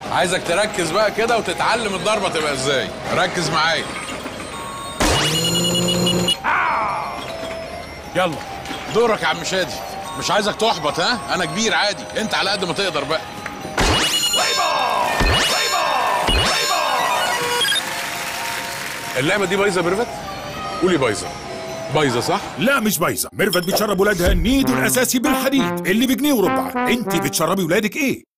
عايزك تركز بقى كده وتتعلم الضربه تبقى ازاي ركز معايا يلا دورك يا عم شادي مش عايزك تحبط ها انا كبير عادي انت على قد ما تقدر بقى اللعبه دي بايظه بيرفت قولي بايظه بايظه صح لا مش بايظه ميرفت بتشرب ولادها النيدو الاساسي بالحديد اللي بجنيه وربع انت بتشربي ولادك ايه